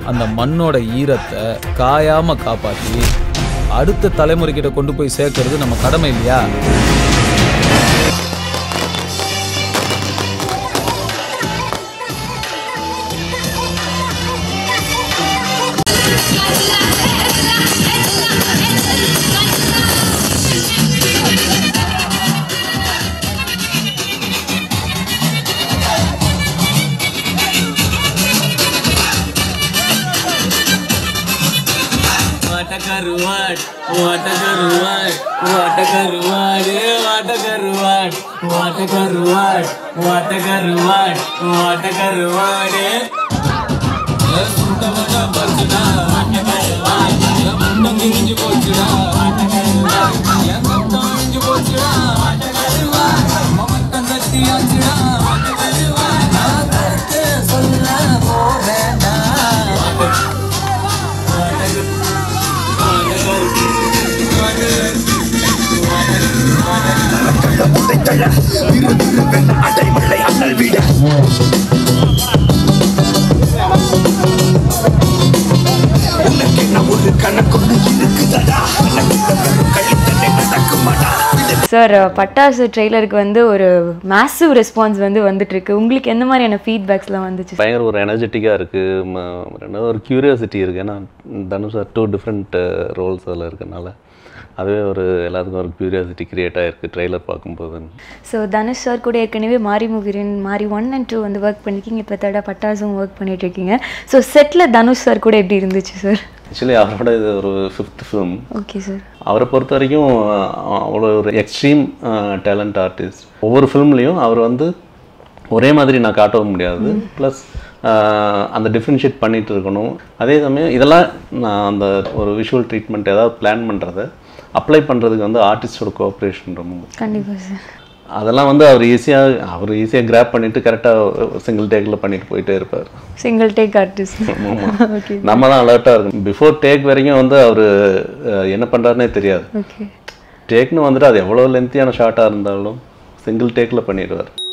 அந்த மண்ணோட ஈரத்தை காயாம காப்பாத்தி அடுத்த தலைமுறைக்கிட்ட கொண்டு போய் சேர்க்கறது நம்ம கடமை இல்லையா What a karuad, what a karuad, what a karuad, what a karuad, what a karuad, what a karuad, what a karuad. சுத்தமாக பச்சுடா முண்டம் கிழிஞ்சு போச்சுடா என் சத்தம் இழிஞ்சு போச்சுடா மமட்டம் சத்தியாச்சுடா நான் கருத்து சொல்ல போவேண்டா சார் பட்டாசு ட்ரெய்லருக்கு வந்து ஒரு மேசிவ் ரெஸ்பான்ஸ் வந்து வந்துட்டு இருக்கு உங்களுக்கு எந்த மாதிரியான ஃபீட்பேக்ஸ்லாம் வந்துச்சு பயங்கர ஒரு எனர்ஜெட்டிக்காக இருக்குது ரெண்டாவது ஒரு க்யூரியாசிட்டி இருக்குது ஏன்னா Dhanush sir two different roles அதில் இருக்கனால அதுவே ஒரு எல்லாத்துக்கும் ஒரு க்யூரியாசிட்டி க்ரியேட் ஆகிருக்கு ட்ரெய்லர் பார்க்கும்போது ஸோ தனுஷ் சார் கூட ஏற்கனவே மாரி மூவிரின் மாரி ஒன் அண்ட் டூ வந்து ஒர்க் பண்ணிருக்கீங்க இப்போ தடா பட்டாசும் ஒர்க் பண்ணிட்டு இருக்கீங்க ஸோ செட்டில் தனுஷ் சார் கூட எப்படி இருந்துச்சு சார் ஆக்சுவலி அவரோட இது ஒரு ஃபிஃப்த் ஃபிலிம் ஓகே சார் அவரை பொறுத்த வரைக்கும் அஹ், அவ்வளோ ஒரு எக்ஸ்ட்ரீம் டேலண்ட் ஆர்டிஸ்ட் ஒவ்வொரு ஃபிலிம்லேயும் அவர் வந்து ஒரே மாதிரி நான் காட்டவும் முடியாது ப்ளஸ் அந்த டிஃப்ரென்ஷியேட் பண்ணிட்டு இருக்கணும் அதே சமயம் இதெல்லாம் நான் அந்த ஒரு விஷுவல் ட்ரீட்மெண்ட் ஏதாவது பிளான் பண்ணுறத அப்ளை பண்ணுறதுக்கு வந்து ஆர்டிஸ்டோட கோஆப்ரேஷன் ரொம்ப முக்கியம். கண்டிப்பாக சார் அதெல்லாம் வந்து அவர் ஈஸியாக அவர் ஈஸியாக கிராப் பண்ணிட்டு கரெக்டாக சிங்கிள் டேக்கில் பண்ணிட்டு போயிட்டே இருப்பார் சிங்கிள் டேக் ஆர்டிஸ்ட் ஓகே நம்ம தான் அலர்ட்டாக இருக்கும் பிஃபோர் டேக் வரைக்கும் வந்து அவர் என்ன பண்ணுறாருனே தெரியாது ஓகே டேக்னு வந்துட்டு அது எவ்வளோ லென்த்தியான ஷார்ட்டாக இருந்தாலும் சிங்கிள் டேக்கில் பண்ணிடுவார்